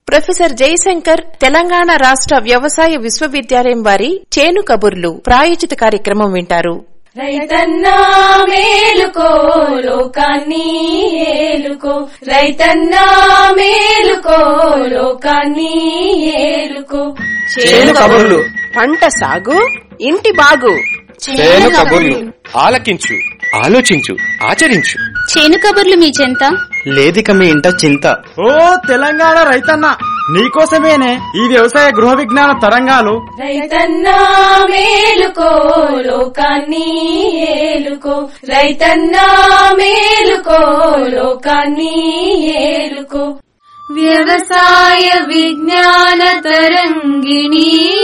professor Jayashankar Telangana రాష్ట్ర వ్యవసాయ విశ్వవిద్యాలయం వారి చేను కబుర్లు ప్రాయోజిత కార్యక్రమం వింటారు రైతన్నా మేలుకో లోకాన్ని ఏలుకో రైతన్నా మేలుకో లోకాన్ని ఏలుకో చేను కబుర్లు పంట సాగు ఇంటి బాగు చేను కబుర్లు ఆలకించు ఆలోచించు ఆచరించు చేను కబుర్లు మీ చెంత లేదిక మీ ఇంట చింత ఓ తెలంగాణ రైతన్న నీకోసమేనే ఈ వ్యవసాయ గృహ విజ్ఞాన తరంగాలు రైతన్నా మేలుకో లోకాన్ని ఏలుకో రైతన్నా మేలుకో లోకాన్ని ఏలుకో వ్యవసాయ విజ్ఞాన తరంగిణి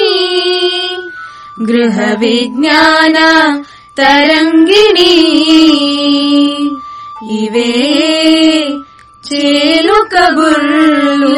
గృహ విజ్ఞాన తరంగిణి ఇవే చేలు కబుర్లు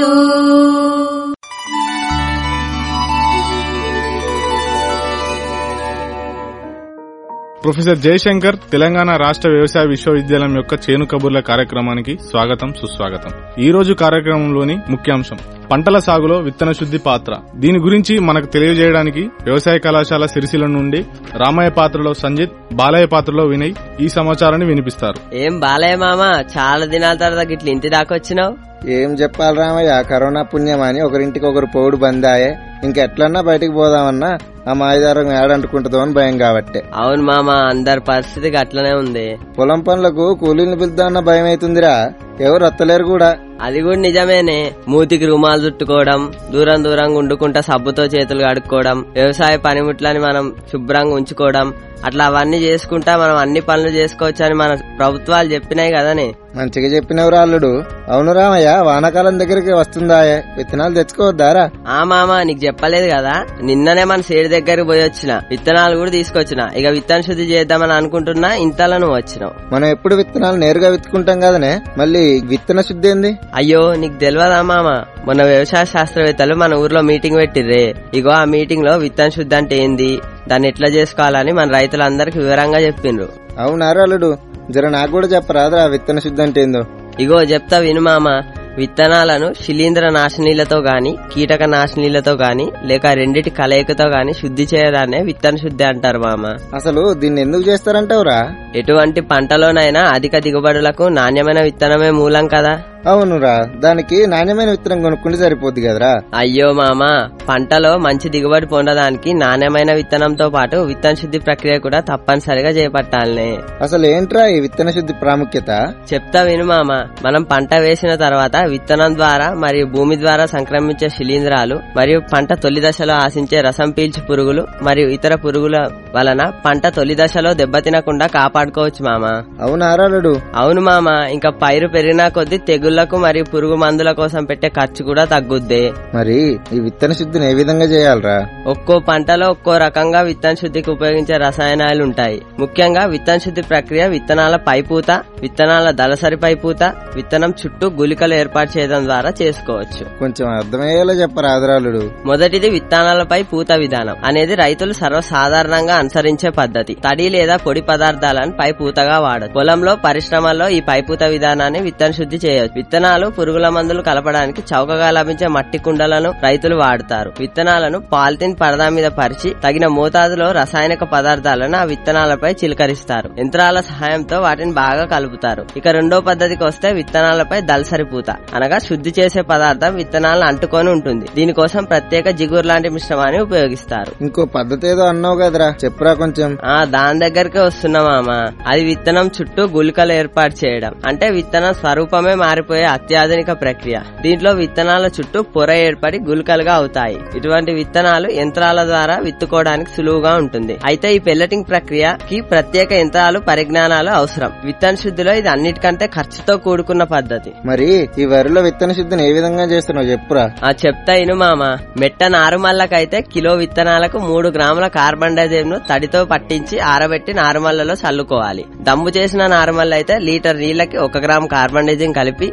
ప్రొఫెసర్ జయశంకర్ తెలంగాణ రాష్ట్ర వ్యవసాయ విశ్వవిద్యాలయం యొక్క చేను కబుర్ల కార్యక్రమానికి స్వాగతం సుస్వాగతం ఈ రోజు కార్యక్రమంలోని ముఖ్యాంశం పంటల సాగులో విత్తన శుద్ధి పాత్ర దీని గురించి మనకు తెలియజేయడానికి వ్యవసాయ కళాశాల సిరిసిల్ల నుండి రామయ్య పాత్రలో సంజిత్ బాలయ్య పాత్రలో వినయ్ ఈ సమాచారాన్ని వినిపిస్తారు ఏం బాలయ్య మామ చాలా దినాల తర్వాత గిట్ల ఇంటి దాకా వచ్చినావు ఏం చెప్పాలి రామయ్య కరోనా పుణ్యం అని ఒకరింటికి ఒకరు పోవుడు బందాయే ఇంకెట్లన్నా బయటికి పోదామన్నా ఆ మాయదారం ఏడంటుకుంటుందో అని భయం కాబట్టే అవును మామ అందరి పరిస్థితి అట్లనే ఉంది పొలం పనులకు కూలీని పిలుద్దామన్న భయం అవుతుందిరా ఎవరు రత్తలేరు కూడా అది కూడా నిజమేనే మూతికి రుమాలు చుట్టుకోవడం దూరం దూరంగా ఉండుకుంటా సబ్బుతో చేతులు కడుక్కోవడం వ్యవసాయ పనిముట్లని మనం శుభ్రంగా ఉంచుకోవడం అట్లా అవన్నీ చేసుకుంటా మనం అన్ని పనులు చేసుకోవచ్చు అని మన ప్రభుత్వాలు చెప్పినాయి కదనే మంచిగా చెప్పినవరు అల్లుడు అవును రామయ్య వానాకాలం దగ్గరికి వస్తుందాయే విత్తనాలు తెచ్చుకోవద్దారా ఆ మామ నీకు చెప్పలేదు కదా నిన్ననే మన సేడి దగ్గరికి పోయి వచ్చిన విత్తనాలు కూడా తీసుకొచ్చిన ఇక విత్తన శుద్ధి చేద్దామని అనుకుంటున్నా ఇంతలో నువ్వు వచ్చినావు మనం ఎప్పుడు విత్తనాలు నేరుగా విత్తుకుంటాం కదనే మళ్ళీ విత్తన శుద్ధి ఏంది అయ్యో నీకు తెలియదా మామ మొన్న వ్యవసాయ శాస్త్రవేత్తలు మన ఊర్లో మీటింగ్ పెట్టిర్రే ఇగో ఆ మీటింగ్ లో విత్తన శుద్ధి అంటే ఏంది దాన్ని ఎట్లా చేసుకోవాలని మన రైతులందరికి వివరంగా చెప్పిండ్రు అవునారా అల్లుడు జర నాకు కూడా చెప్పరాదురా విత్తన శుద్ధి అంటే ఏందో ఇగో చెప్తా విను మామ విత్తనాలను శిలీంద్ర నాశనీలతో గాని కీటక నాశనీలతో గాని లేక రెండిటి కలయికతో గాని శుద్ధి చేయడాన్నే విత్తన శుద్ధి అంటారు మామ అసలు దీన్ని ఎందుకు చేస్తారంటావురా ఎటువంటి పంటలోనైనా అధిక దిగుబడులకు నాణ్యమైన విత్తనమే మూలం కదా అవునురా దానికి నాణ్యమైన విత్తనం కొనుక్కుంటే సరిపోద్ది కదరా అయ్యో మామ పంటలో మంచి దిగుబడి పొందడానికి నాణ్యమైన విత్తనంతో పాటు విత్తన శుద్ధి ప్రక్రియ కూడా తప్పనిసరిగా చేపట్టాలనే అసలు ఏంట్రా ఈ విత్తన శుద్ధి ప్రాముఖ్యత చెప్తా విను మామ మనం పంట వేసిన తర్వాత విత్తనం ద్వారా మరియు భూమి ద్వారా సంక్రమించే శిలీంధ్రాలు మరియు పంట తొలి దశలో ఆశించే రసం పీల్చు పురుగులు మరియు ఇతర పురుగుల వలన పంట తొలి దశలో దెబ్బతినకుండా కాపాడుకోవచ్చు మామ అవునారాలుడు అవును మామ ఇంకా పైరు పెరిగినా కొద్దీ తెగుళ్లకు మరియు పురుగు మందుల కోసం పెట్టే ఖర్చు కూడా తగ్గుద్ది మరి ఈ విత్తన శుద్ధిని ఏ విధంగా చేయాలరా ఒక్కో పంటలో ఒక్కో రకంగా విత్తన శుద్ధికి ఉపయోగించే రసాయనాలు ఉంటాయి ముఖ్యంగా విత్తన శుద్ధి ప్రక్రియ విత్తనాల పైపూత విత్తనాల దళసరి పైపూత విత్తనం చుట్టూ గుళికలు ఏర్పాటు చేయడం ద్వారా చేసుకోవచ్చు కొంచెం అర్థమయ్యేలా చెప్పరాదురాలుడు మొదటిది విత్తనాలపై పూత విధానం అనేది రైతులు సర్వసాధారణంగా అనుసరించే పద్ధతి తడి లేదా పొడి పదార్థాలను పై పూతగా వాడదు పొలంలో పరిశ్రమల్లో ఈ పైపూత విధానాన్ని విత్తన శుద్ధి చేయవచ్చు విత్తనాలు పురుగుల మందులు కలపడానికి చౌకగా లభించే మట్టి కుండలను రైతులు వాడతారు విత్తనాలను పాలిథిన్ పరదా మీద పరిచి తగిన మోతాదులో రసాయనిక పదార్థాలను ఆ విత్తనాలపై చిలకరిస్తారు యంత్రాల సహాయంతో వాటిని బాగా కలుపుతారు ఇక రెండో పద్ధతికి వస్తే విత్తనాలపై దల్సరి పూత అనగా శుద్ధి చేసే పదార్థం విత్తనాలను అంటుకొని ఉంటుంది దీనికోసం ప్రత్యేక జిగురు లాంటి మిశ్రమాన్ని ఉపయోగిస్తారు ఇంకో పద్ధతి ఏదో అన్నావు కదరా చెప్పురా కొంచెం ఆ దాని దగ్గరకే వస్తున్నా మామ అది విత్తనం చుట్టూ గుళికలు ఏర్పాటు చేయడం అంటే విత్తనం స్వరూపమే మారిపోయే అత్యాధునిక ప్రక్రియ దీంట్లో విత్తనాల చుట్టూ పొర ఏర్పడి గుళికలుగా అవుతాయి ఇటువంటి విత్తనాలు యంత్రాల ద్వారా విత్తుకోవడానికి సులువుగా ఉంటుంది అయితే ఈ పెల్లటింగ్ ప్రక్రియకి ప్రత్యేక యంత్రాలు పరిజ్ఞానాలు అవసరం విత్తన శుద్ధిలో ఇది అన్నిటికంటే ఖర్చుతో కూడుకున్న పద్ధతి మరి ఈ వరిలో విత్తన శుద్ధిని ఏ విధంగా చేస్తున్నావు చెప్పురా ఆ చెప్తా ఇను మామ మెట్ట నారుమల్లకైతే కిలో విత్తనాలకు మూడు గ్రాముల కార్బన్ డైఆక్సైడ్ ను తడితో పట్టించి ఆరబెట్టి నారుమల్లలో చల్లుకోవాలి దమ్ము చేసిన నారుమల్ల అయితే లీటర్ నీళ్లకి ఒక గ్రామ్ కార్బన్ డైఆక్సైడ్ కలిపి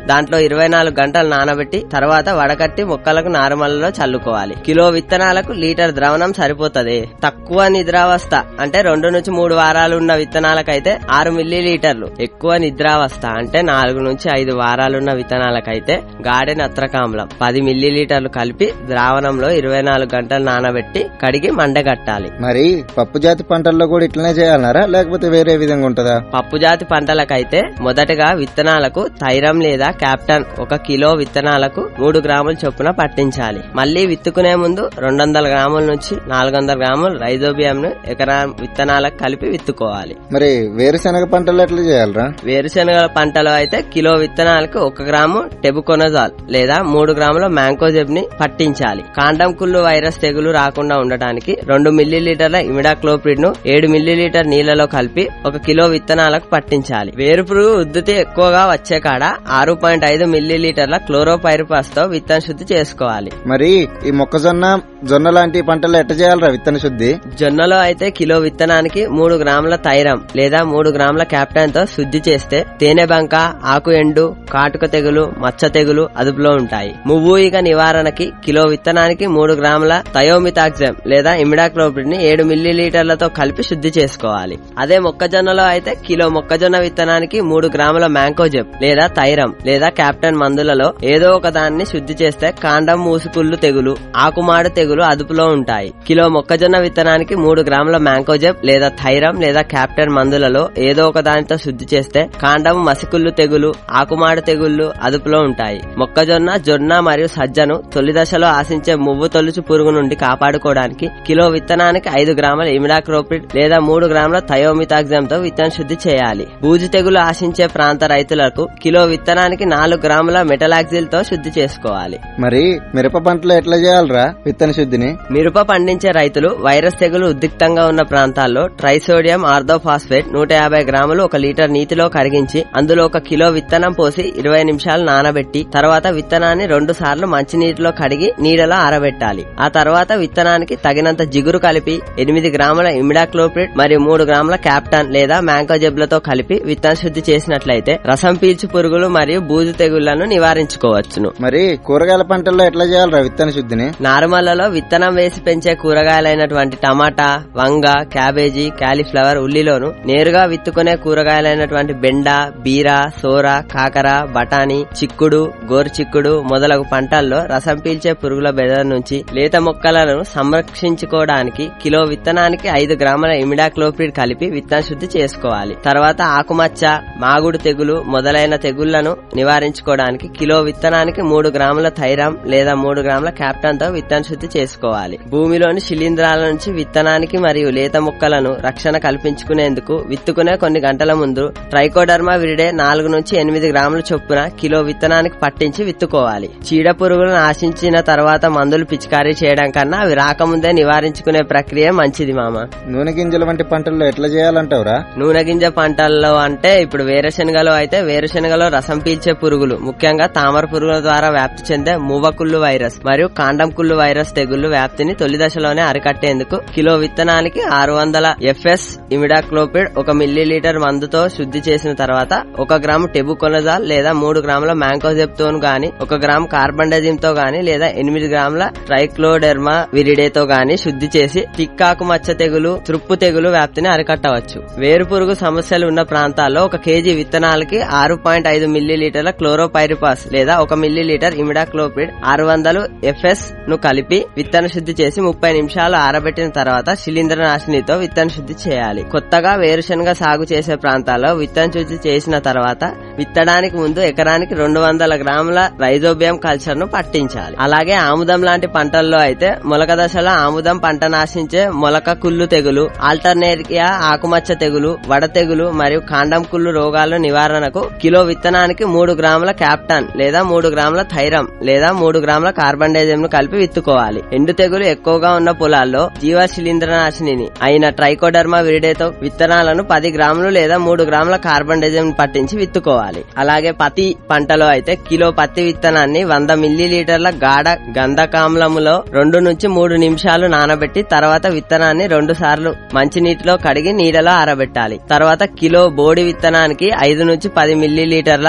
దాంట్లో ఇరవై నాలుగు గంటలు నానబెట్టి తర్వాత వడకట్టి మొక్కలకు నారుమల్లలో చల్లుకోవాలి కిలో విత్తనాలకు లీటర్ ద్రవణం సరిపోతది తక్కువ నిద్రావస్థ అంటే రెండు నుంచి మూడు వారాలు ఉన్న విత్తనాలకైతే ఆరు మిల్లీ లీటర్లు ఎక్కువ నిద్రావస్థ అంటే నాలుగు నుంచి ఐదు వారాలున్న విత్తనాలకైతే గాడెన్ అత్రకామ్లం పది మిల్లీ లీటర్లు కలిపి ద్రావణంలో ఇరవై నాలుగు గంటలు నానబెట్టి కడిగి మండగట్టాలి మరి పప్పు జాతి పంటల్లో కూడా ఇట్లనే చేయాలన్నారా లేకపోతే వేరే విధంగా ఉంటుందా పప్పు జాతి పంటలకైతే మొదటగా విత్తనాలకు థైరం లేదా క్యాప్టన్ ఒక కిలో విత్తనాలకు మూడు గ్రాముల చొప్పున పట్టించాలి మళ్ళీ విత్తుకునే ముందు రెండు వందల గ్రాముల నుంచి నాలుగు వందల గ్రాముల రైజోబియం ను ఎకరా విత్తనాలకు కలిపి విత్తుకోవాలి మరి వేరుశనగ పంటల్లో ఎట్లా చేయాలరా వేరుశనగల పంటలో అయితే కిలో విత్తనాలకు ఒక గ్రాము టెబుకొనజాల్ లేదా మూడు గ్రాముల మ్యాంకోజెబ్ ని పట్టించాలి కాండం కుళ్ళు వైరస్ తెగులు రాకుండా ఉండటానికి రెండు మిల్లీలీటర్ల ఇమిడాక్లోప్రిడ్ ను ఏడు మిల్లీలీటర్ నీళ్లలో కలిపి ఒక కిలో విత్తనాలకు పట్టించాలి వేరుపురుగు ఉద్ధృతి ఎక్కువగా వచ్చే కాడ ఆరు పాయింట్ ఐదు మిల్లీలీటర్ల క్లోరోపైరిపాస్ తో విత్తన శుద్ధి చేసుకోవాలి మరి ఈ మొక్కజొన్న జొన్న లాంటి పంటల్లో ఎట్ట చేయాలరా విత్తన శుద్ధి జొన్నలో అయితే కిలో విత్తనానికి మూడు గ్రాముల తైరం లేదా మూడు గ్రాముల క్యాప్టెన్ తో శుద్ధి చేస్తే తేనె బంక ఆకు ఎండు కాటుక తెగులు మచ్చ తెగులు అదుపులో ఉంటాయి మువ్వుయిక నివారణకి కిలో విత్తనానికి మూడు గ్రాముల థయోమితాక్సెమ్ లేదా ఇమిడాక్లోపిడ్ ని ఏడు మిల్లీలీటర్లతో కలిపి శుద్ధి చేసుకోవాలి అదే మొక్కజొన్నలో అయితే కిలో మొక్కజొన్న విత్తనానికి మూడు గ్రాముల మ్యాంకోజెబ్ లేదా తైరం లేదా క్యాప్టెన్ మందులలో ఏదో ఒక దాన్ని శుద్ధి చేస్తే కాండం మూసుకుళ్ళు తెగులు ఆకుమాడు తెగులు అదుపులో ఉంటాయి కిలో మొక్కజొన్న విత్తనానికి మూడు గ్రాముల మ్యాంకోజెబ్ లేదా థైరం లేదా క్యాప్టెన్ మందులలో ఏదో ఒక దానితో శుద్ధి చేస్తే కాండం మసికుళ్ళు తెగులు ఆకుమాడు తెగుళ్లు అదుపులో ఉంటాయి మొక్కజొన్న జొన్న మరియు సజ్జను తొలి దశలో ఆశించే మువ్వు తొలుచు పురుగు నుండి కాపాడుకోవడానికి కిలో విత్తనానికి ఐదు గ్రాముల ఇమిడాక్రోపిడ్ లేదా మూడు గ్రాముల థయోమితాగ్జమ్ తో విత్తన శుద్ధి చేయాలి బూజు తెగులు ఆశించే ప్రాంత రైతులకు కిలో విత్తనానికి నాలుగు గ్రాముల మెటలాక్సిల్ తో శుద్ధి చేసుకోవాలి మరి మిరప పంటలో ఎట్లా చేయాలరా విత్తన శుద్ధిని మిరప పండించే రైతులు వైరస్ తెగులు ఉద్రిక్తంగా ఉన్న ప్రాంతాల్లో ట్రైసోడియం ఆర్థోఫాస్ఫేట్ నూట యాభై గ్రాములు ఒక లీటర్ నీటిలో కరిగించి అందులో ఒక కిలో విత్తనం పోసి ఇరవై నిమిషాలు నానబెట్టి తర్వాత విత్తనాన్ని రెండు సార్లు మంచినీటిలో కడిగి నీడలో ఆరబెట్టాలి ఆ తర్వాత విత్తనానికి తగినంత జిగురు కలిపి ఎనిమిది గ్రాముల ఇమిడాక్లోప్రిడ్ మరియు మూడు గ్రాముల క్యాప్టన్ లేదా మ్యాంకోజెబ్లతో కలిపి విత్తన శుద్ధి చేసినట్లయితే రసం పీల్చు పురుగులు మరియు బూజు తెగుళ్లను నివారించుకోవచ్చును మరి కూరగాయల పంటల్లో ఎట్లా చేయాలరా విత్తన శుద్ధిని నారుమల్లలో విత్తనం వేసి పెంచే కూరగాయలైనటువంటి టమాటా వంగ క్యాబేజీ కాలీఫ్లవర్ ఉల్లిలోను నేరుగా విత్తుకునే కూరగాయలైనటువంటి బెండ బీర సోర కాకర బఠానీ చిక్కుడు గోరు చిక్కుడు మొదలగు పంటల్లో రసం పీల్చే పురుగుల బెదర నుంచి లేత మొక్కలను సంరక్షించుకోవడానికి కిలో విత్తనానికి ఐదు గ్రాముల ఇమిడాక్లోపిడ్ కలిపి విత్తన శుద్ధి చేసుకోవాలి తర్వాత ఆకుమచ్చ మాగుడు తెగులు మొదలైన తెగుళ్లను నివారించుకోవడానికి కిలో విత్తనానికి మూడు గ్రాముల థైరం లేదా మూడు గ్రాముల క్యాప్టన్ తో విత్తన శుద్ధి చేసుకోవాలి భూమిలోని శిలీంధ్రాల నుంచి విత్తనానికి మరియు లేత మొక్కలను రక్షణ కల్పించుకునేందుకు విత్తుకునే కొన్ని గంటల ముందు ట్రైకోడర్మా విరిడే నాలుగు నుంచి ఎనిమిది గ్రాముల చొప్పున కిలో విత్తనానికి పట్టించి విత్తుకోవాలి చీడ పురుగులను ఆశించిన తర్వాత మందులు పిచికారీ చేయడం కన్నా అవి రాకముందే నివారించుకునే ప్రక్రియ మంచిది మామ నూనె గింజల వంటి పంటల్లో ఎట్లా చేయాలంటావురా నూనె గింజ పంటల్లో అంటే ఇప్పుడు వేరుశనగలో అయితే వేరుశనగలో రసం పీల్చే పురుగులు ముఖ్యంగా తామర పురుగుల ద్వారా వ్యాప్తి చెందే మూవకుళ్ళు వైరస్ మరియు కాండం కుళ్ళు వైరస్ తెగుళ్లు వ్యాప్తిని తొలి దశలోనే అరికట్టేందుకు కిలో విత్తనానికి ఆరు వందల ఎఫ్ఎస్ ఇమిడాక్లోపిడ్ ఒక మిల్లీ లీటర్ మందుతో శుద్ధి చేసిన తర్వాత ఒక గ్రాము టెబుకొనజాల్ లేదా మూడు గ్రాముల మ్యాంకోజెప్ తోను గాని ఒక గ్రాము కార్బండజిమ్ తో గాని లేదా ఎనిమిది గ్రాముల ట్రైక్లోడెర్మా విరిడేతో గాని శుద్ధి చేసి తిక్కాకు మచ్చ తెగులు తృప్పు తెగులు వ్యాప్తిని అరికట్టవచ్చు వేరుపురుగు సమస్యలు ఉన్న ప్రాంతాల్లో ఒక కేజీ విత్తనాలకి ఆరు పాయింట్ ఐదు మిల్లీ లీటర్ల క్లోరోపైరిపాస్ లేదా ఒక మిల్లీ లీటర్ ఇమిడాక్లోపిడ్ ఆరు వందలు ఎఫ్ఎస్ ను కలిపి విత్తన శుద్ధి చేసి ముప్పై నిమిషాలు ఆరబెట్టిన తర్వాత శిలీంద్ర నాశినితో విత్తన శుద్ధి చేయాలి కొత్తగా వేరుశనగ సాగు చేసే ప్రాంతాల్లో విత్తన శుద్ధి చేసిన తర్వాత విత్తడానికి ముందు ఎకరానికి రెండు వందల గ్రాముల రైజోబియం కల్చర్ ను పట్టించాలి అలాగే ఆముదం లాంటి పంటల్లో అయితే మొలక దశలో ఆముదం పంట నాశించే మొలక కుళ్ళు తెగులు ఆల్టర్నేరియా ఆకుమచ్చ తెగులు వడ తెగులు మరియు కాండం కుళ్ళు రోగాల నివారణకు కిలో విత్తనానికి మూడు గ్రాముల క్యాప్టన్ లేదా మూడు గ్రాముల థైరం లేదా మూడు గ్రాముల కార్బండైజం ను కలిపి విత్తుకోవాలి ఎండు తెగులు ఎక్కువగా ఉన్న పొలాల్లో జీవ శిలీంద్రనాశిని అయిన ట్రైకోడర్మా విరిడేతో విత్తనాలను పది గ్రాములు లేదా మూడు గ్రాముల కార్బండైజం పట్టించి విత్తుకోవాలి అలాగే పత్తి పంటలో అయితే కిలో పత్తి విత్తనాన్ని వంద మిల్లీ లీటర్ల గాఢ గంధకామ్లములో రెండు నుంచి మూడు నిమిషాలు నానబెట్టి తర్వాత విత్తనాన్ని రెండు సార్లు మంచినీటిలో కడిగి నీడలో ఆరబెట్టాలి తర్వాత కిలో బోడి విత్తనానికి ఐదు నుంచి పది మిల్లీ లీటర్ల తుమ్మ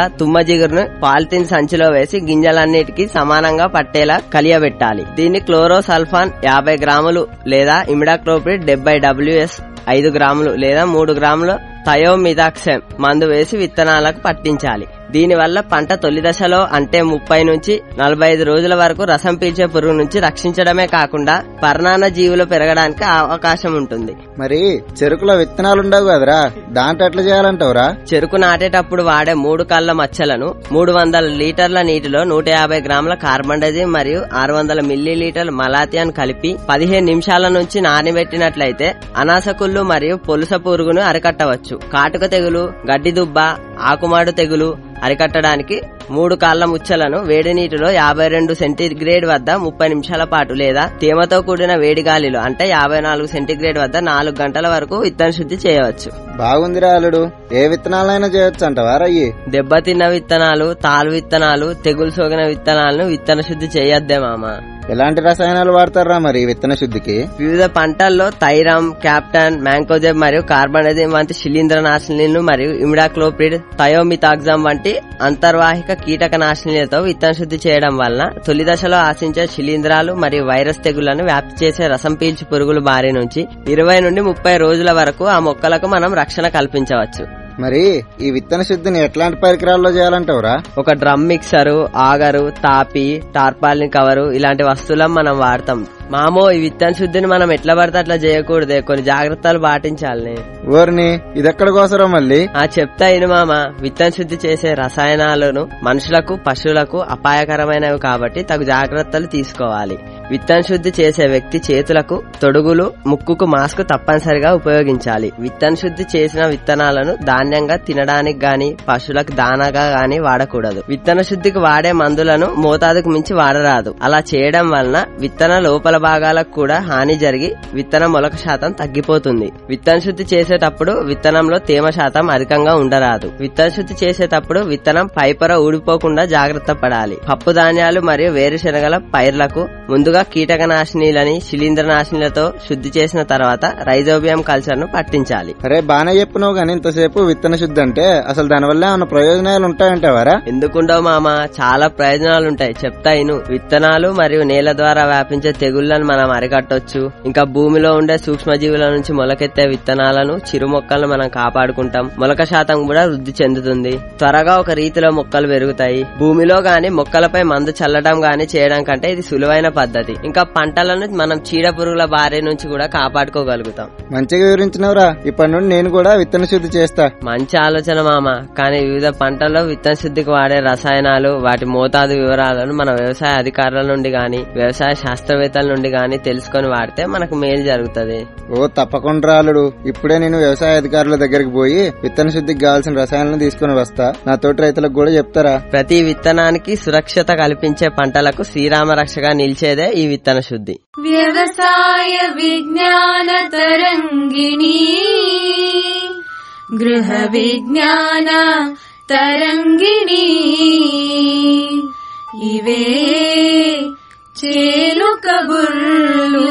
జిగురును పాలిథిన్ సంచిలో వేసి గింజలన్నిటికీ సమానంగా పట్టేలా కలియబెట్టాలి దీన్ని క్లోరోసల్ఫాన్ యాభై గ్రాములు లేదా ఇమిడాక్లోప్రిడ్ డెబ్బై డబ్ల్యూఎస్ ఐదు గ్రాములు లేదా మూడు గ్రాములు థయోమిదాక్సెమ్ మందు వేసి విత్తనాలకు పట్టించాలి దీనివల్ల పంట తొలి దశలో అంటే ముప్పై నుంచి నలభై ఐదు రోజుల వరకు రసం పీల్చే పురుగు నుంచి రక్షించడమే కాకుండా పర్ణాన జీవులు పెరగడానికి అవకాశం ఉంటుంది మరి చెరుకులో విత్తనాలు ఉండవు కదరా దాంట్లో ఎట్లా చేయాలంటావురా చెరుకు నాటేటప్పుడు వాడే మూడు కళ్ళ మచ్చలను మూడు వందల లీటర్ల నీటిలో నూట యాభై గ్రాముల కార్బండజిమ్ మరియు ఆరు వందల మిల్లీ లీటర్ల మలాథియాన్ కలిపి పదిహేను నిమిషాల నుంచి నానబెట్టినట్లయితే అనాసకుళ్ళు మరియు పొలుస పురుగును అరికట్టవచ్చు కాటుక తెగులు గడ్డి దుబ్బ ఆకుమాడు తెగులు అరికట్టడానికి మూడు కాళ్ల ముచ్చలను వేడి నీటిలో యాభై రెండు సెంటీగ్రేడ్ వద్ద ముప్పై నిమిషాల పాటు లేదా తేమతో కూడిన వేడి గాలిలో అంటే యాభై నాలుగు సెంటీగ్రేడ్ వద్ద నాలుగు గంటల వరకు విత్తన శుద్ధి చేయవచ్చు బాగుందిరా అల్లుడు ఏ విత్తనాలైనా చేయొచ్చు అంటవారా అయ్యి దెబ్బతిన్న విత్తనాలు తాలు విత్తనాలు తెగులు సోకిన విత్తనాలను విత్తన శుద్ధి చేయొద్దే మామ ఎలాంటి రసాయనాలు వాడతారా మరి ఈ విత్తన శుద్ధికి వివిధ పంటల్లో థైరమ్ క్యాప్టన్ మ్యాంకోజెబ్ మరియు కార్బనజెమ్ వంటి శిలీంద్ర నాశనీలు మరియు ఇమిడాక్లోప్రిడ్ థయోమితాగ్జామ్ వంటి అంతర్వాహిక కీటక నాశనీలతో విత్తన శుద్ధి చేయడం వలన తొలి దశలో ఆశించే శిలీంధ్రాలు మరియు వైరస్ తెగుళ్లను వ్యాప్తి చేసే రసం పీల్చి పురుగుల బారి నుంచి ఇరవై నుండి ముప్పై రోజుల వరకు ఆ మొక్కలకు మనం రక్షణ కల్పించవచ్చు మరి ఈ విత్తన శుద్ధిని ఎట్లాంటి పరికరాల్లో చేయాలంటావురా ఒక డ్రమ్ మిక్సరు ఆగరు తాపి టార్పాలిన్ కవరు ఇలాంటి వస్తువులను మనం వాడతాం మామో ఈ విత్తన శుద్ధిని మనం ఎట్లా పడితే అట్లా చేయకూడదే కొన్ని జాగ్రత్తలు పాటించాలి ఓర్ని ఇదెక్కడ కోసరం మళ్ళీ ఆ చెప్తా ఇను మామ విత్తన శుద్ధి చేసే రసాయనాలను మనుషులకు పశువులకు అపాయకరమైనవి కాబట్టి తగు జాగ్రత్తలు తీసుకోవాలి విత్తన శుద్ధి చేసే వ్యక్తి చేతులకు తొడుగులు ముక్కుకు మాస్క్ తప్పనిసరిగా ఉపయోగించాలి విత్తన శుద్ధి చేసిన విత్తనాలను ధాన్యంగా తినడానికి గాని పశువులకు దానాగా గాని వాడకూడదు విత్తన శుద్ధికి వాడే మందులను మోతాదుకు మించి వాడరాదు అలా చేయడం వలన విత్తన లోపల భాగాలకు కూడా హాని జరిగి విత్తన మొలక శాతం తగ్గిపోతుంది విత్తన శుద్ధి చేసేటప్పుడు విత్తనంలో తేమ శాతం అధికంగా ఉండరాదు విత్తన శుద్ధి చేసేటప్పుడు విత్తనం పైపొర ఊడిపోకుండా జాగ్రత్త పడాలి పప్పు ధాన్యాలు మరియు వేరుశనగల పైర్లకు ముందుగా కీటకనాశినీలని శిలీంద్రనాశినిలతో శుద్ధి చేసిన తర్వాత రైజోబియం కల్చర్ ను పట్టించాలి అరే బానే చెప్పినావు గానీ ఇంతసేపు విత్తన శుద్ధి అంటే అసలు దానివల్ల ఏమైనా ప్రయోజనాలు ఉంటాయంటావారా ఎందుకుండవు మామ చాలా ప్రయోజనాలు ఉంటాయి చెప్తా ఇను విత్తనాలు మరియు నేల ద్వారా వ్యాపించే తెగుళ్లను మనం అరికట్టొచ్చు ఇంకా భూమిలో ఉండే సూక్ష్మజీవుల నుంచి మొలకెత్తే విత్తనాలను చిరు మొక్కలను మనం కాపాడుకుంటాం మొలక శాతం కూడా వృద్ధి చెందుతుంది త్వరగా ఒక రీతిలో మొక్కలు పెరుగుతాయి భూమిలో గాని మొక్కలపై మందు చల్లడం గాని చేయడం కంటే ఇది సులువైన పద్ధతి ఇంకా పంటలను మనం చీడ పురుగుల బారి నుంచి కూడా కాపాడుకోగలుగుతాం మంచిగా వివరించినవరా ఇప్పటి నుండి నేను కూడా విత్తన శుద్ధి చేస్తా మంచి ఆలోచన మామ కానీ వివిధ పంటల్లో విత్తన శుద్ధికి వాడే రసాయనాలు వాటి మోతాదు వివరాలను మన వ్యవసాయ అధికారుల నుండి గాని వ్యవసాయ శాస్త్రవేత్తల నుండి గాని తెలుసుకొని వాడితే మనకు మేలు జరుగుతుంది ఓ తప్పకుండా రాలుడు ఇప్పుడే నేను వ్యవసాయ అధికారుల దగ్గరికి పోయి విత్తన శుద్ధికి కావాల్సిన రసాయనాలను తీసుకుని వస్తా నా తోటి రైతులకు కూడా చెప్తారా ప్రతి విత్తనానికి సురక్షత కల్పించే పంటలకు శ్రీరామ రక్షగా నిలిచేదే ఈ విత్తన శుద్ధి వ్యవసాయ విజ్ఞాన తరంగిణి గృహ విజ్ఞాన తరంగిణి ఇవే చేలు కబుర్లు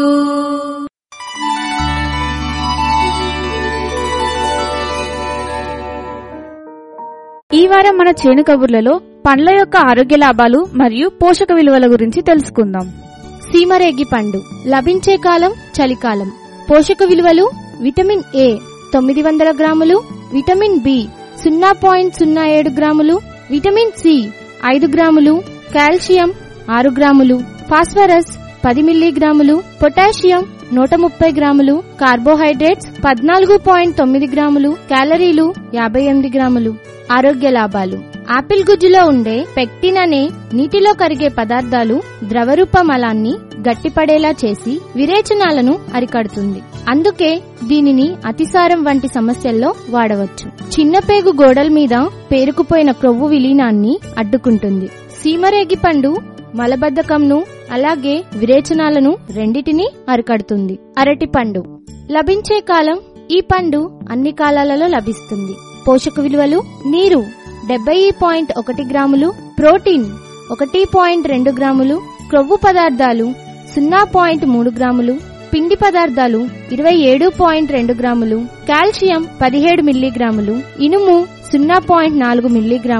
ఈ వారం మన చేను కబుర్లలో పండ్ల యొక్క ఆరోగ్య లాభాలు మరియు పోషక విలువల గురించి తెలుసుకుందాం సీమరేగి పండు లభించే కాలం చలికాలం పోషక విలువలు విటమిన్ ఏ తొమ్మిది వందల గ్రాములు విటమిన్ బి సున్నా పాయింట్ సున్నా ఏడు గ్రాములు విటమిన్ సి ఐదు గ్రాములు కాల్షియం ఆరు గ్రాములు ఫాస్ఫరస్ పది మిల్లీగ్రాములు పొటాషియం నూట ముప్పై గ్రాములు కార్బోహైడ్రేట్స్ పద్నాలుగు పాయింట్ తొమ్మిది గ్రాములు క్యాలరీలు యాభై ఎనిమిది గ్రాములు ఆరోగ్య లాభాలు ఆపిల్ గుజ్జులో ఉండే పెక్టిన్ అనే నీటిలో కరిగే పదార్థాలు ద్రవరూప మలాన్ని గట్టిపడేలా చేసి విరేచనాలను అరికడుతుంది అందుకే దీనిని అతిసారం వంటి సమస్యల్లో వాడవచ్చు చిన్నపేగు గోడల మీద పేరుకుపోయిన క్రొవ్వు విలీనాన్ని అడ్డుకుంటుంది సీమరేగి పండు మలబద్ధకంను అలాగే విరేచనాలను రెండిటిని అరికడుతుంది అరటి పండు లభించే కాలం ఈ పండు అన్ని కాలాలలో లభిస్తుంది పోషక విలువలు నీరు డెబ్బై పాయింట్ ఒకటి గ్రాములు ప్రోటీన్ ఒకటి పాయింట్ రెండు గ్రాములు క్రొవ్వు పదార్థాలు సున్నా పాయింట్ మూడు గ్రాములు పిండి పదార్థాలు ఇరవై ఏడు పాయింట్ రెండు గ్రాములు కాల్షియం పదిహేడు మిల్లీగ్రాములు ఇనుము సున్నా పాయింట్ నాలుగు మిల్లీగ్రాములు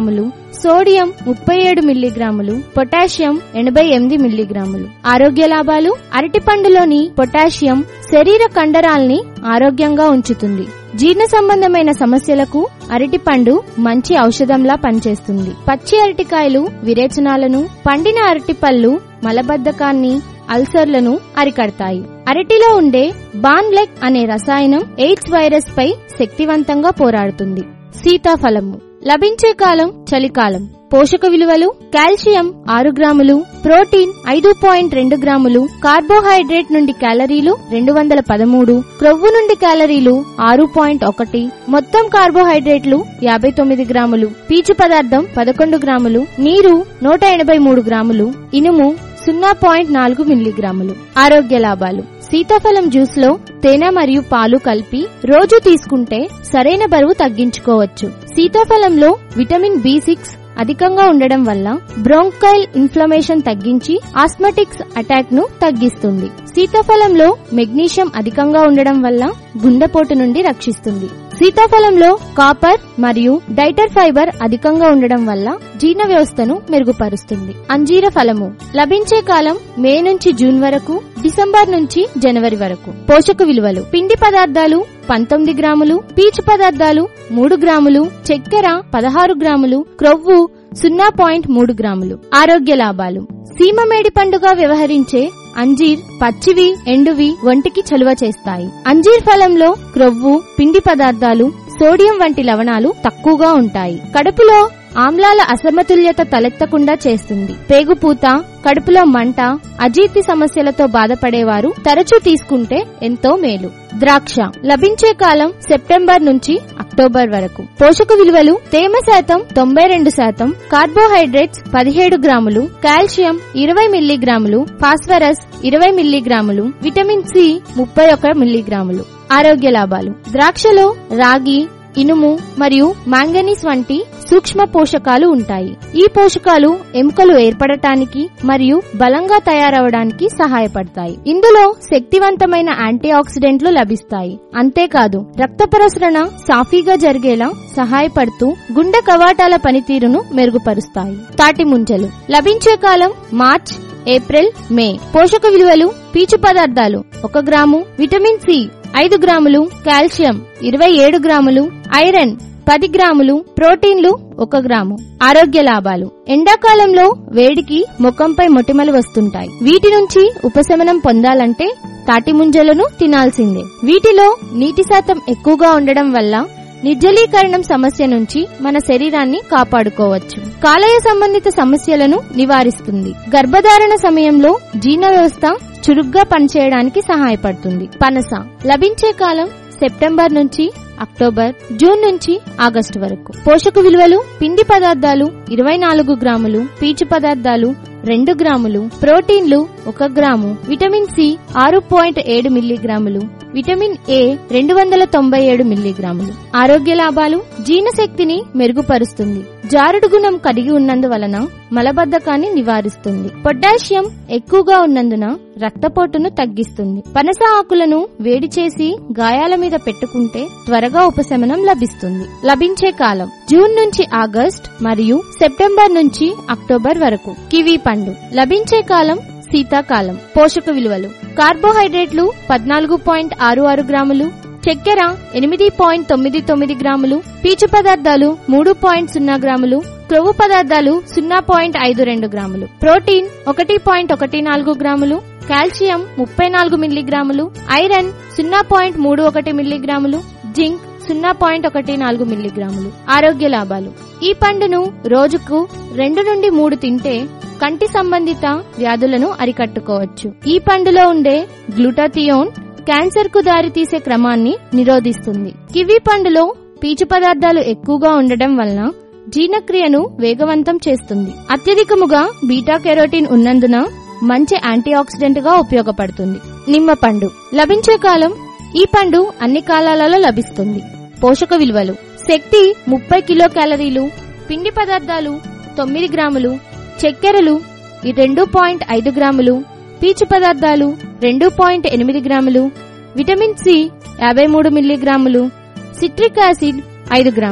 సోడియం ముప్పై ఏడు మిల్లీగ్రాములు పొటాషియం ఎనభై ఎనిమిది మిల్లీగ్రాములు ఆరోగ్య లాభాలు అరటిపండులోని పొటాషియం శరీర కండరాల్ని ఆరోగ్యంగా ఉంచుతుంది జీర్ణ సంబంధమైన సమస్యలకు అరటిపండు మంచి ఔషధంలా పనిచేస్తుంది పచ్చి అరటికాయలు విరేచనాలను పండిన అరటిపళ్ళు మలబద్ధకాన్ని అల్సర్లను అరికడతాయి అరటిలో ఉండే బాన్లెక్ అనే రసాయనం ఎయిడ్స్ వైరస్ పై శక్తివంతంగా పోరాడుతుంది సీతాఫలము లభించే కాలం చలికాలం పోషక విలువలు కాల్షియం ఆరు గ్రాములు ప్రోటీన్ ఐదు పాయింట్ రెండు గ్రాములు కార్బోహైడ్రేట్ నుండి క్యాలరీలు రెండు వందల పదమూడు క్రొవ్వు నుండి క్యాలరీలు ఆరు పాయింట్ ఒకటి మొత్తం కార్బోహైడ్రేట్లు యాభై తొమ్మిది గ్రాములు పీచు పదార్థం పదకొండు గ్రాములు నీరు నూట ఎనభై మూడు గ్రాములు ఇనుము సున్నా పాయింట్ నాలుగు మిల్లీగ్రాములు ఆరోగ్య లాభాలు సీతాఫలం జ్యూస్ లో తేనె మరియు పాలు కలిపి రోజు తీసుకుంటే సరైన బరువు తగ్గించుకోవచ్చు సీతాఫలంలో విటమిన్ బి సిక్స్ అధికంగా ఉండడం వల్ల బ్రోంకైల్ ఇన్ఫ్లమేషన్ తగ్గించి ఆస్మటిక్స్ అటాక్ ను తగ్గిస్తుంది సీతాఫలంలో మెగ్నీషియం అధికంగా ఉండడం వల్ల గుండెపోటు నుండి రక్షిస్తుంది సీతాఫలంలో కాపర్ మరియు డైటర్ ఫైబర్ అధికంగా ఉండడం వల్ల జీర్ణ వ్యవస్థను మెరుగుపరుస్తుంది అంజీర ఫలము లభించే కాలం మే నుంచి జూన్ వరకు డిసెంబర్ నుంచి జనవరి వరకు పోషక విలువలు పిండి పదార్థాలు పంతొమ్మిది గ్రాములు పీచు పదార్థాలు మూడు గ్రాములు చక్కెర పదహారు గ్రాములు క్రొవ్వు సున్నా పాయింట్ మూడు గ్రాములు ఆరోగ్య లాభాలు సీమమేడి పండుగ వ్యవహరించే అంజీర్ పచ్చివి ఎండువి ఒంటికి చలువ చేస్తాయి అంజీర్ ఫలంలో క్రొవ్వు పిండి పదార్థాలు సోడియం వంటి లవణాలు తక్కువగా ఉంటాయి కడుపులో ఆమ్లాల అసమతుల్యత తలెత్తకుండా చేస్తుంది పేగుపూత కడుపులో మంట అజీర్తి సమస్యలతో బాధపడేవారు తరచూ తీసుకుంటే ఎంతో మేలు ద్రాక్ష లభించే కాలం సెప్టెంబర్ నుంచి అక్టోబర్ వరకు పోషక విలువలు తేమ శాతం తొంభై రెండు శాతం కార్బోహైడ్రేట్స్ పదిహేడు గ్రాములు కాల్షియం ఇరవై మిల్లీగ్రాములు ఫాస్ఫరస్ ఇరవై మిల్లీగ్రాములు విటమిన్ సి ముప్పై ఒక మిల్లీగ్రాములు ఆరోగ్య లాభాలు ద్రాక్షలో రాగి ఇనుము మరియు మాంగనీస్ వంటి సూక్ష్మ పోషకాలు ఉంటాయి ఈ పోషకాలు ఎముకలు ఏర్పడటానికి మరియు బలంగా తయారవడానికి సహాయపడతాయి ఇందులో శక్తివంతమైన యాంటీ ఆక్సిడెంట్లు లభిస్తాయి అంతేకాదు రక్త ప్రసరణ సాఫీగా జరిగేలా సహాయపడుతూ గుండె కవాటాల పనితీరును మెరుగుపరుస్తాయి తాటి ముంజలు లభించే కాలం మార్చ్ ఏప్రిల్ మే పోషక విలువలు పీచు పదార్థాలు ఒక గ్రాము విటమిన్ సి ఐదు గ్రాములు కాల్షియం ఇరవై ఏడు గ్రాములు ఐరన్ పది గ్రాములు ప్రోటీన్లు ఒక గ్రాము ఆరోగ్య లాభాలు ఎండాకాలంలో వేడికి ముఖంపై మొటిమలు వస్తుంటాయి వీటి నుంచి ఉపశమనం పొందాలంటే తాటి ముంజలను తినాల్సిందే వీటిలో నీటి శాతం ఎక్కువగా ఉండడం వల్ల నిర్జలీకరణం సమస్య నుంచి మన శరీరాన్ని కాపాడుకోవచ్చు కాలేయ సంబంధిత సమస్యలను నివారిస్తుంది గర్భధారణ సమయంలో జీర్ణ వ్యవస్థ చురుగ్గా పనిచేయడానికి సహాయపడుతుంది పనస లభించే కాలం సెప్టెంబర్ నుంచి అక్టోబర్ జూన్ నుంచి ఆగస్టు వరకు పోషక విలువలు పిండి పదార్థాలు ఇరవై నాలుగు గ్రాములు పీచు పదార్థాలు రెండు గ్రాములు ప్రోటీన్లు ఒక గ్రాము విటమిన్ సి ఆరు పాయింట్ ఏడు మిల్లీగ్రాములు విటమిన్ ఏ రెండు వందల తొంభై ఏడు మిల్లీగ్రాములు ఆరోగ్య లాభాలు జీర్ణశక్తిని మెరుగుపరుస్తుంది జారుడు గుణం కలిగి ఉన్నందువలన మలబద్ధకాన్ని నివారిస్తుంది పొటాషియం ఎక్కువగా ఉన్నందున రక్తపోటును తగ్గిస్తుంది పనస ఆకులను వేడి చేసి గాయాల మీద పెట్టుకుంటే త్వరగా ఉపశమనం లభిస్తుంది లభించే కాలం జూన్ నుంచి ఆగస్ట్ మరియు సెప్టెంబర్ నుంచి అక్టోబర్ వరకు కివీ పండు లభించే కాలం శీతాకాలం పోషక విలువలు కార్బోహైడ్రేట్లు పద్నాలుగు పాయింట్ ఆరు ఆరు గ్రాములు చక్కెర ఎనిమిది పాయింట్ తొమ్మిది తొమ్మిది గ్రాములు పీచు పదార్థాలు మూడు పాయింట్ సున్నా గ్రాములు క్రొవ్వు పదార్థాలు సున్నా పాయింట్ ఐదు రెండు గ్రాములు ప్రోటీన్ ఒకటి పాయింట్ ఒకటి నాలుగు గ్రాములు కాల్షియం ముప్పై నాలుగు మిల్లీగ్రాములు ఐరన్ సున్నా పాయింట్ మూడు ఒకటి మిల్లీగ్రాములు జింక్ సున్నా పాయింట్ ఒకటి నాలుగు మిల్లీగ్రాములు ఆరోగ్య లాభాలు ఈ పండును రోజుకు రెండు నుండి మూడు తింటే కంటి సంబంధిత వ్యాధులను అరికట్టుకోవచ్చు ఈ పండులో ఉండే గ్లూటాథియోన్ క్యాన్సర్ కు దారితీసే క్రమాన్ని నిరోధిస్తుంది కివీ పండులో పీచు పదార్థాలు ఎక్కువగా ఉండడం వలన జీర్ణక్రియను వేగవంతం చేస్తుంది అత్యధికముగా బీటా కెరోటిన్ ఉన్నందున మంచి యాంటీ ఆక్సిడెంట్ గా ఉపయోగపడుతుంది నిమ్మ పండు లభించే కాలం ఈ పండు అన్ని కాలాలలో లభిస్తుంది పోషక విలువలు శక్తి ముప్పై కిలో క్యాలరీలు పిండి పదార్థాలు తొమ్మిది గ్రాములు చక్కెరలు ఈ రెండు పాయింట్ ఐదు గ్రాములు పీచు పదార్థాలు రెండు పాయింట్ ఎనిమిది గ్రాములు విటమిన్ సి యాభై మూడు మిల్లీగ్రాములు సిట్రిక్ యాసిడ్ ఐదు గ్రాములు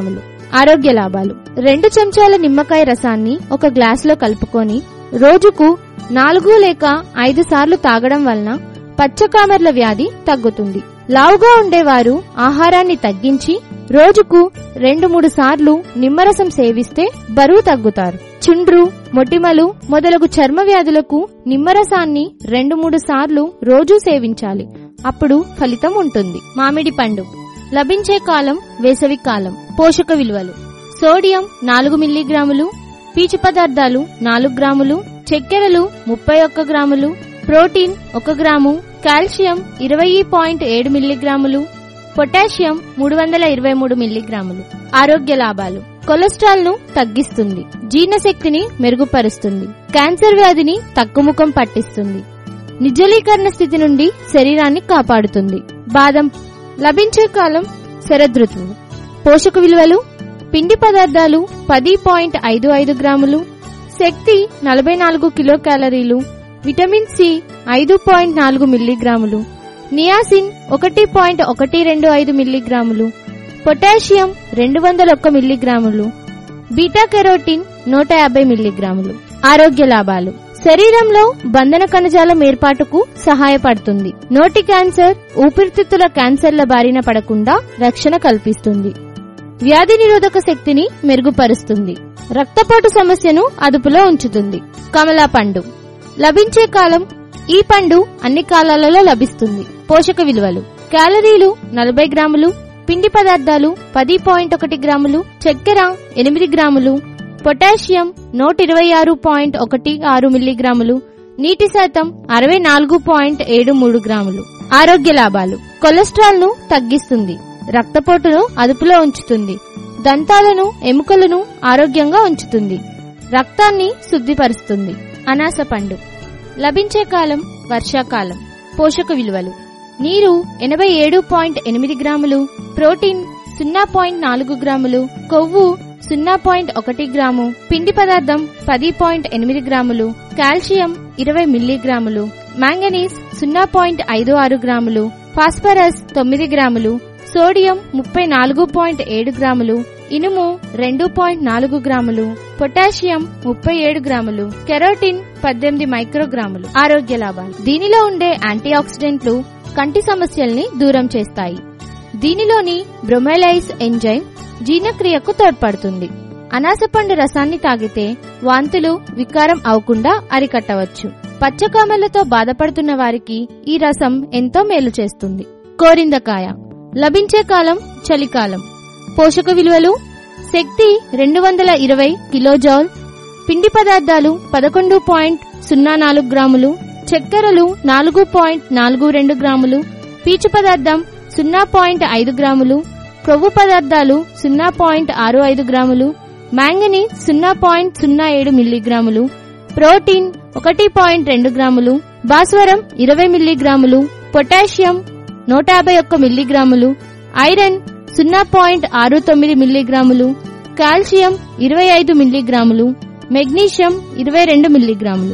ఆరోగ్య లాభాలు రెండు చెంచాల నిమ్మకాయ రసాన్ని ఒక గ్లాసులో కలుపుకొని రోజుకు నాలుగు లేక ఐదు సార్లు తాగడం వలన పచ్చకామెర్ల వ్యాధి తగ్గుతుంది లావుగా ఉండేవారు ఆహారాన్ని తగ్గించి రోజుకు రెండు మూడు సార్లు నిమ్మరసం సేవిస్తే బరువు తగ్గుతారు చుండ్రు మొటిమలు మొదలగు చర్మ వ్యాధులకు నిమ్మరసాన్ని రెండు మూడు సార్లు రోజూ సేవించాలి అప్పుడు ఫలితం ఉంటుంది మామిడి పండు లభించే కాలం వేసవి కాలం పోషక విలువలు సోడియం నాలుగు మిల్లీగ్రాములు పీచు పదార్థాలు నాలుగు గ్రాములు చక్కెరలు ముప్పై ఒక్క గ్రాములు ప్రోటీన్ ఒక గ్రాము కాల్షియం ఇరవై పాయింట్ ఏడు మిల్లీగ్రాములు పొటాషియం మూడు వందల ఇరవై మూడు మిల్లీగ్రాములు ఆరోగ్య లాభాలు కొలెస్ట్రాల్ ను తగ్గిస్తుంది జీర్ణశక్తిని మెరుగుపరుస్తుంది క్యాన్సర్ వ్యాధిని తగ్గుముఖం పట్టిస్తుంది నిర్జలీకరణ స్థితి నుండి శరీరాన్ని కాపాడుతుంది బాదం లభించే కాలం శరదృతువు పోషక విలువలు పిండి పదార్థాలు పది పాయింట్ ఐదు ఐదు గ్రాములు శక్తి నలభై నాలుగు కిలో క్యాలరీలు విటమిన్ సి ఐదు పాయింట్ నాలుగు మిల్లీగ్రాములు నియాసిన్ ఒకటి పాయింట్ ఒకటి రెండు ఐదు మిల్లీగ్రాములు పొటాషియం రెండు వందల ఒక్క మిల్లీగ్రాములు బీటా కెరోటిన్ నూట యాభై మిల్లీగ్రాములు ఆరోగ్య లాభాలు శరీరంలో బంధన కణజాలం ఏర్పాటుకు సహాయపడుతుంది నోటి క్యాన్సర్ ఊపిరితిత్తుల క్యాన్సర్ల బారిన పడకుండా రక్షణ కల్పిస్తుంది వ్యాధి నిరోధక శక్తిని మెరుగుపరుస్తుంది రక్తపోటు సమస్యను అదుపులో ఉంచుతుంది కమలా పండు లభించే కాలం ఈ పండు అన్ని కాలాలలో లభిస్తుంది పోషక విలువలు క్యాలరీలు నలభై గ్రాములు పిండి పదార్థాలు పది పాయింట్ ఒకటి గ్రాములు చక్కెర ఎనిమిది గ్రాములు పొటాషియం నూట ఇరవై ఆరు పాయింట్ ఒకటి ఆరు మిల్లీగ్రాములు నీటి శాతం అరవై నాలుగు పాయింట్ ఏడు మూడు గ్రాములు ఆరోగ్య లాభాలు కొలెస్ట్రాల్ ను తగ్గిస్తుంది రక్తపోటును అదుపులో ఉంచుతుంది దంతాలను ఎముకలను ఆరోగ్యంగా ఉంచుతుంది రక్తాన్ని శుద్ధిపరుస్తుంది అనాస పండు లభించే కాలం వర్షాకాలం పోషక విలువలు నీరు ఎనభై ఏడు పాయింట్ ఎనిమిది గ్రాములు ప్రోటీన్ సున్నా పాయింట్ నాలుగు గ్రాములు కొవ్వు సున్నా పాయింట్ ఒకటి గ్రాము పిండి పదార్థం పది పాయింట్ ఎనిమిది గ్రాములు కాల్షియం ఇరవై మిల్లీగ్రాములు మాంగనీస్ సున్నా పాయింట్ ఐదు ఆరు గ్రాములు ఫాస్ఫరస్ తొమ్మిది గ్రాములు సోడియం ముప్పై నాలుగు పాయింట్ ఏడు గ్రాములు ఇనుము రెండు పాయింట్ నాలుగు గ్రాములు పొటాషియం ముప్పై ఏడు గ్రాములు కెరోటిన్ పద్దెనిమిది మైక్రోగ్రాములు ఆరోగ్య లాభాలు దీనిలో ఉండే యాంటీ ఆక్సిడెంట్లు కంటి సమస్యల్ని దూరం చేస్తాయి దీనిలోని బ్రొమైలైస్ ఎంజైమ్ జీర్ణక్రియకు తోడ్పడుతుంది అనాసపండు రసాన్ని తాగితే వాంతులు వికారం అవకుండా అరికట్టవచ్చు పచ్చకామెలతో బాధపడుతున్న వారికి ఈ రసం ఎంతో మేలు చేస్తుంది కోరిందకాయ లభించే కాలం చలికాలం పోషక విలువలు శక్తి రెండు వందల ఇరవై కిలోజౌల్ పిండి పదార్థాలు పదకొండు పాయింట్ సున్నా నాలుగు గ్రాములు చక్కెరలు నాలుగు పాయింట్ నాలుగు రెండు గ్రాములు పీచు పదార్థం సున్నా పాయింట్ ఐదు గ్రాములు కొవ్వు పదార్థాలు సున్నా పాయింట్ ఆరు ఐదు గ్రాములు మ్యాంగనీ సున్నా పాయింట్ సున్నా ఏడు మిల్లీగ్రాములు ప్రోటీన్ ఒకటి పాయింట్ రెండు గ్రాములు భాస్వరం ఇరవై మిల్లీగ్రాములు పొటాషియం నూట యాభై ఒక్క మిల్లీగ్రాములు ఐరన్ సున్నా పాయింట్ ఆరు తొమ్మిది మిల్లీగ్రాములు కాల్షియం ఇరవై ఐదు మిల్లీగ్రాములు మెగ్నీషియం ఇరవై రెండు మిల్లీగ్రాములు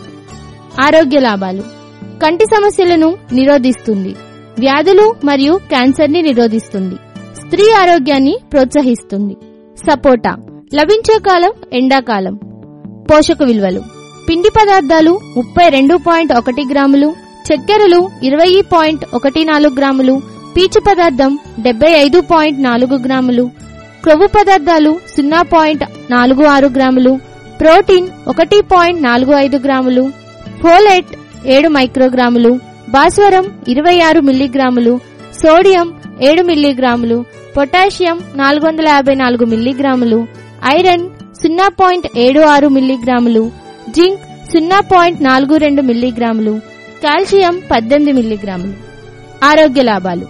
ఆరోగ్య లాభాలు కంటి సమస్యలను నిరోధిస్తుంది వ్యాధులు మరియు క్యాన్సర్ ని నిరోధిస్తుంది స్త్రీ ఆరోగ్యాన్ని ప్రోత్సహిస్తుంది సపోటా లభించే కాలం ఎండాకాలం పోషక విలువలు పిండి పదార్థాలు ముప్పై రెండు పాయింట్ ఒకటి గ్రాములు చక్కెరలు ఇరవై పాయింట్ ఒకటి నాలుగు గ్రాములు పీచు పదార్థం డెబ్బై ఐదు పాయింట్ నాలుగు గ్రాములు క్రొవ్వు పదార్థాలు సున్నా పాయింట్ నాలుగు ఆరు గ్రాములు ప్రోటీన్ ఒకటి పాయింట్ నాలుగు ఐదు గ్రాములు ఫోలెట్ ఏడు మైక్రోగ్రాములు భాస్వరం ఇరవై ఆరు మిల్లీగ్రాములు సోడియం ఏడు మిల్లీగ్రాములు పొటాషియం నాలుగు వందల యాభై నాలుగు మిల్లీగ్రాములు ఐరన్ సున్నా పాయింట్ ఏడు ఆరు మిల్లీగ్రాములు జింక్ సున్నా పాయింట్ నాలుగు రెండు మిల్లీగ్రాములు కాల్షియం పద్దెనిమిది మిల్లీగ్రాములు ఆరోగ్య లాభాలు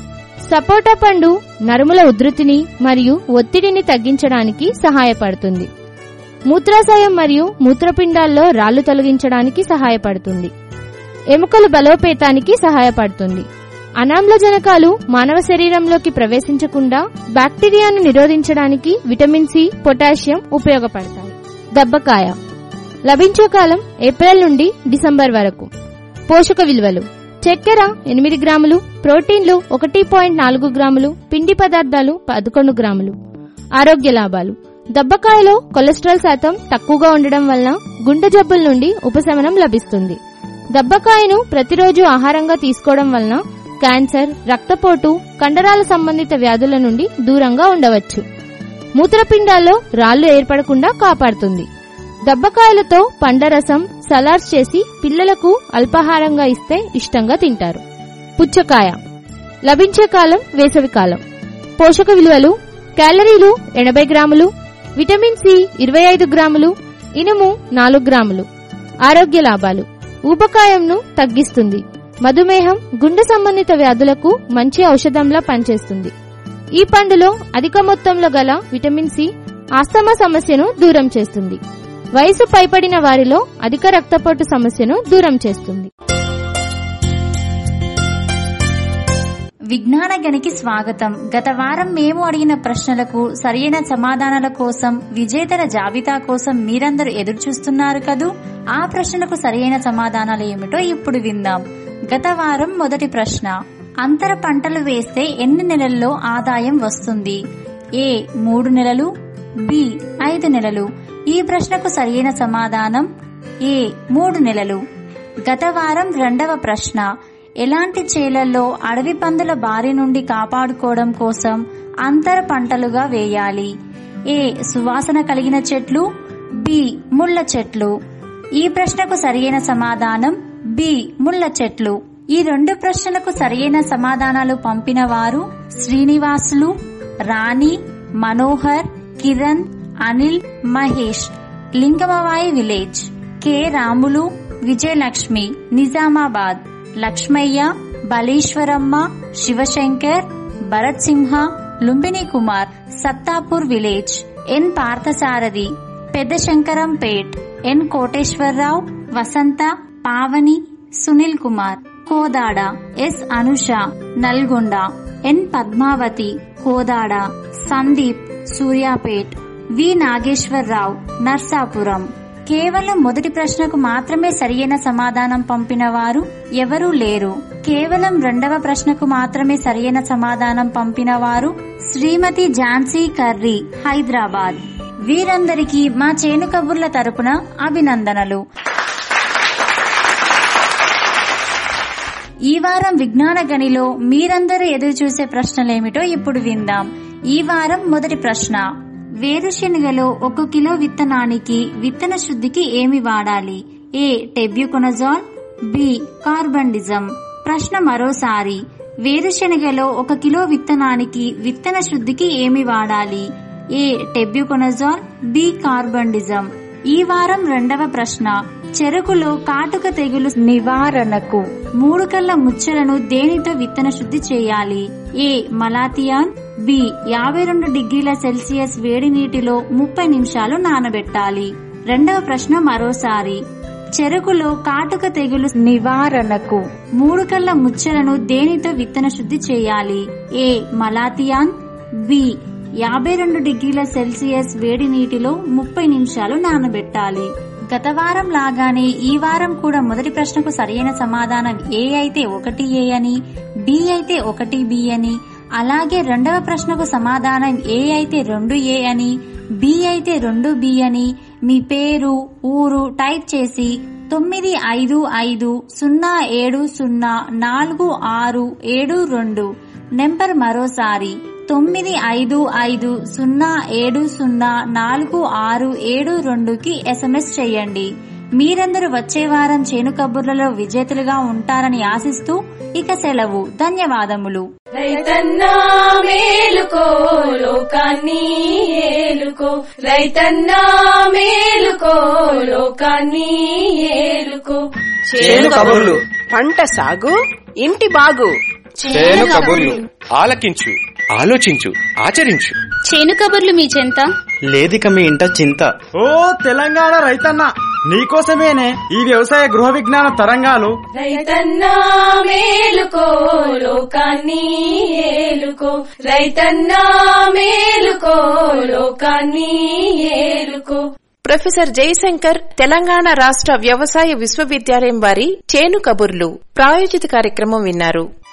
సపోటా పండు నరుముల ఉధృతిని మరియు ఒత్తిడిని తగ్గించడానికి సహాయపడుతుంది మూత్రాశయం మరియు మూత్రపిండాల్లో రాళ్లు తొలగించడానికి సహాయపడుతుంది ఎముకల బలోపేతానికి సహాయపడుతుంది అనామ్లజనకాలు మానవ శరీరంలోకి ప్రవేశించకుండా బ్యాక్టీరియాను నిరోధించడానికి విటమిన్ సి పొటాషియం ఉపయోగపడతాయి దబ్బకాయ లభించే కాలం ఏప్రిల్ నుండి డిసెంబర్ వరకు పోషక విలువలు చక్కెర ఎనిమిది గ్రాములు ప్రోటీన్లు ఒకటి పాయింట్ నాలుగు గ్రాములు పిండి పదార్థాలు పదకొండు గ్రాములు ఆరోగ్య లాభాలు దబ్బకాయలో కొలెస్ట్రాల్ శాతం తక్కువగా ఉండడం వలన గుండె జబ్బుల నుండి ఉపశమనం లభిస్తుంది దబ్బకాయను ప్రతిరోజు ఆహారంగా తీసుకోవడం వలన క్యాన్సర్ రక్తపోటు కండరాల సంబంధిత వ్యాధుల నుండి దూరంగా ఉండవచ్చు మూత్రపిండాల్లో రాళ్లు ఏర్పడకుండా కాపాడుతుంది దబ్బకాయలతో పండరసం సలాడ్స్ చేసి పిల్లలకు అల్పాహారంగా ఇస్తే ఇష్టంగా తింటారు పుచ్చకాయ లభించే కాలం వేసవి కాలం పోషక విలువలు క్యాలరీలు ఎనభై గ్రాములు విటమిన్ సి ఇరవై ఐదు గ్రాములు ఇనుము నాలుగు గ్రాములు ఆరోగ్య లాభాలు ఊబకాయంను తగ్గిస్తుంది మధుమేహం గుండె సంబంధిత వ్యాధులకు మంచి ఔషధంలా పనిచేస్తుంది ఈ పండులో అధిక మొత్తంలో గల విటమిన్ సి ఆస్తమా సమస్యను దూరం చేస్తుంది వయసు పైపడిన వారిలో అధిక రక్తపోటు సమస్యను దూరం చేస్తుంది విజ్ఞాన గనికి స్వాగతం గత వారం మేము అడిగిన ప్రశ్నలకు సరైన సమాధానాల కోసం విజేతల జాబితా కోసం మీరందరూ ఎదురు చూస్తున్నారు కదూ ఆ ప్రశ్నలకు సరైన సమాధానాలు ఏమిటో ఇప్పుడు విందాం గత వారం మొదటి ప్రశ్న అంతర పంటలు వేస్తే ఎన్ని నెలల్లో ఆదాయం వస్తుంది ఏ మూడు నెలలు బి ఐదు నెలలు ఈ ప్రశ్నకు సరైన సమాధానం ఏ మూడు నెలలు గత వారం రెండవ ప్రశ్న ఎలాంటి చేలల్లో అడవి పందుల బారి నుండి కాపాడుకోవడం కోసం అంతర పంటలుగా వేయాలి ఏ సువాసన కలిగిన చెట్లు బి ముళ్ళ చెట్లు ఈ ప్రశ్నకు సరియైన సమాధానం బి ముళ్ళ చెట్లు ఈ రెండు ప్రశ్నలకు సరియైన సమాధానాలు పంపిన వారు Srinivasulu Rani Manohar Kiran Anil Mahesh Lingamavai village K Ramulu Vijayalakshmi Nizamabad Lakshmaiah Balishwaramma Shivashankar Bharat Simha Lumbini Kumar Sattapur village N Parthasarathi Pedda Shankarampet N Koteswararao Vasantha Pavani Sunil Kumar Kodada S Anusha Nalgonda N Padmavathi Kodada Sandeep Suryapet V Nageswararao Narsapuram కేవలం మొదటి ప్రశ్నకు మాత్రమే సరియైన సమాధానం పంపిన వారు ఎవరూ లేరు కేవలం రెండవ ప్రశ్నకు మాత్రమే సరియైన సమాధానం పంపిన వారు శ్రీమతి ఝాన్సీ కర్రీ హైదరాబాద్ వీరందరికీ మా చేను కబుర్ల తరపున అభినందనలు ఈ వారం విజ్ఞాన గనిలో మీరందరూ ఎదురు చూసే ప్రశ్నలేమిటో ఇప్పుడు విందాం ఈ వారం మొదటి ప్రశ్న వేరుశెనగలో ఒక కిలో విత్తనానికి విత్తన శుద్ధికి ఏమి వాడాలి ఏ టెబ్యూకొనజాల్ బి కార్బండిజం ప్రశ్న మరోసారి వేరుశెనగలో ఒక కిలో విత్తనానికి విత్తన శుద్ధికి ఏమి వాడాలి ఏ టెబ్యూకొనజాల్ బి కార్బండిజం ఈ వారం రెండవ ప్రశ్న చెరుకులో కాటుక తెగులు నివారణకు మూడు కళ్ళ ముచ్చలను దేనితో విత్తన శుద్ధి చేయాలి ఏ మలాతియాన్ బి యాభై రెండు డిగ్రీల సెల్సియస్ వేడి నీటిలో ముప్పై నిమిషాలు నానబెట్టాలి రెండవ ప్రశ్న మరోసారి చెరుకులో కాటుక తెగులు నివారణకు మూడు కళ్ళ ముచ్చలను దేనితో విత్తన శుద్ధి చేయాలి ఏ మలాతియాన్ బి యాభై రెండు డిగ్రీల సెల్సియస్ వేడి నీటిలో ముప్పై నిమిషాలు నానబెట్టాలి గత వారం లాగానే ఈ వారం కూడా మొదటి ప్రశ్నకు సరైన సమాధానం ఏ అయితే ఒకటి ఏ అని బి అయితే ఒకటి బి అని అలాగే రెండవ ప్రశ్నకు సమాధానం ఏ అయితే రెండు ఏ అని బి అయితే రెండు బి అని మీ పేరు ఊరు టైప్ చేసి తొమ్మిది ఐదు ఐదు సున్నా ఏడు సున్నా నాలుగు ఆరు ఏడు రెండు నెంబర్ మరోసారి తొమ్మిది ఐదు ఐదు సున్నా ఏడు సున్నా నాలుగు ఆరు ఏడు రెండుకి ఎస్ఎంఎస్ చేయండి మీరందరూ వచ్చే వారం చేను కబుర్లలో విజేతలుగా ఉంటారని ఆశిస్తూ ఇక సెలవు ధన్యవాదములు రైతన్నా మేలుకో లోకాన్ని ఏలుకో రైతన్నా మేలుకో లోకాన్ని ఏలుకో చేను కబుర్లు పంట సాగు ఇంటి బాగు చేను కబుర్లు ఆలకించు ఆలోచించు ఆచరించు చేను కబుర్లు మీ చెంత లేదిక మీ ఇంట చింత ఓ తెలంగాణ రైతన్న నీకోసమేనే ఈ వ్యవసాయ గృహ విజ్ఞాన తరంగాలు రైతన్నా మేలుకో లోకాన్ని ఏలుకో రైతన్నా మేలుకో లోకాన్ని ఏలుకో ప్రొఫెసర్ జయశంకర్ తెలంగాణ రాష్ట్ర వ్యవసాయ విశ్వవిద్యాలయం వారి చేను కబుర్లు ప్రాయోజిత కార్యక్రమం విన్నారు